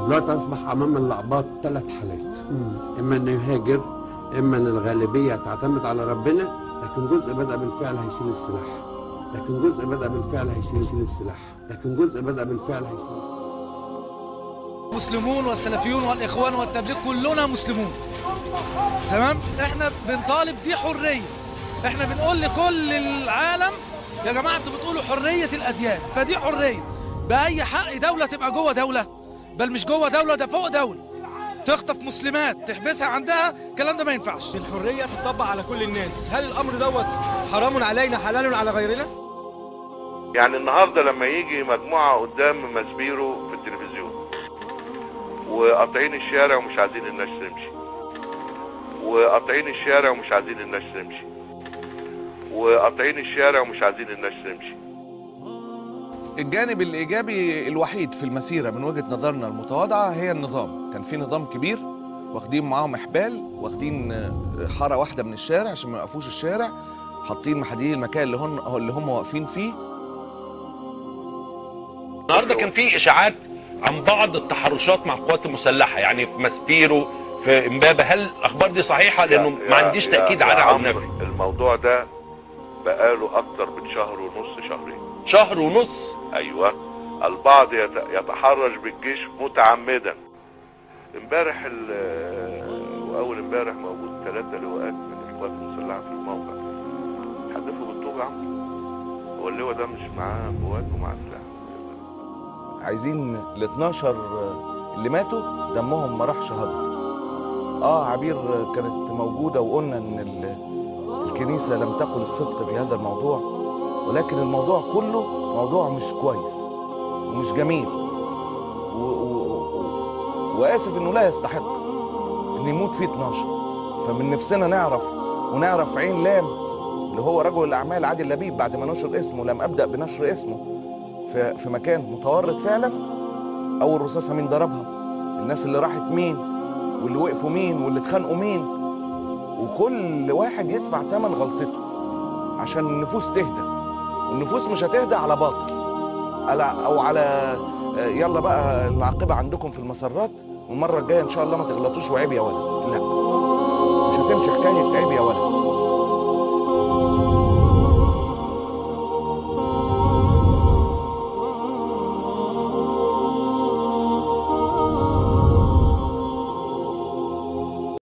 دلوقتي اصبح امام الاقباط ثلاث حالات اما انه يهاجر اما ان الغالبيه تعتمد على ربنا لكن جزء بدا بالفعل هيشيل السلاح لكن جزء بدا بالفعل هيشيل السلاح لكن جزء بدا بالفعل هيشيل السلاح مسلمون والسلفيون والاخوان والتبليغ كلنا مسلمون تمام احنا بنطالب دي حريه احنا بنقول لكل العالم يا جماعه انتوا بتقولوا حريه الاديان فدي حريه باي حق دوله تبقى جوه دوله بل مش جوه دوله ده فوق دوله تخطف مسلمات تحبسها عندها الكلام ده ما ينفعش الحرية تطبق على كل الناس هل الأمر دوت حرام علينا حلال على غيرنا؟ يعني النهارده لما يجي مجموعه قدام مسبيرو في التلفزيون وقاطعين الشارع ومش عايزين الناس تمشي وقاطعين الشارع ومش عايزين الناس تمشي وقاطعين الشارع ومش عايزين الناس تمشي الجانب الايجابي الوحيد في المسيره من وجهه نظرنا المتواضعه هي النظام كان في نظام كبير واخدين معاهم احبال واخدين آه، حاره واحده من الشارع عشان ما يوقفوش الشارع حاطين محددين المكان اللي هم اللي هم واقفين فيه النهارده كان في اشاعات عن بعض التحرشات مع القوات المسلحه يعني في ماسبيرو في امبابه هل الاخبار دي صحيحه لانه يا- ما يا- عنديش يا- تاكيد يا عنها او عمرو، نفي الموضوع ده بقاله اكتر من شهر ونص شهرين شهر ونص ايوه البعض يت- يتحرش بالجيش متعمدا امبارح ال- واول امبارح موجود ثلاثة لواءات من القوات المسلحة في الموقع حدفوا بالطوب يا عم هو اللواء ده مش معاه قوات ومعاه سلاح عايزين ال 12 اللي ماتوا دمهم ما راحش هدر اه عبير كانت موجوده وقلنا ان ال- الكنيسه لم تقل الصدق في هذا الموضوع ولكن الموضوع كله موضوع مش كويس ومش جميل و... و... واسف انه لا يستحق ان يموت فيه 12 فمن نفسنا نعرف ونعرف عين لام اللي هو رجل الاعمال عادل لبيب بعد ما نشر اسمه لم ابدا بنشر اسمه في في مكان متورط فعلا اول رصاصه مين ضربها الناس اللي راحت مين واللي وقفوا مين واللي اتخانقوا مين وكل واحد يدفع ثمن غلطته عشان النفوس تهدى والنفوس مش هتهدى على باطل على او على آه، يلا بقى العاقبه عندكم في المسرات والمره الجايه ان شاء الله ما تغلطوش وعيب يا ولد لا مش هتمشي حكايه عيب يا ولد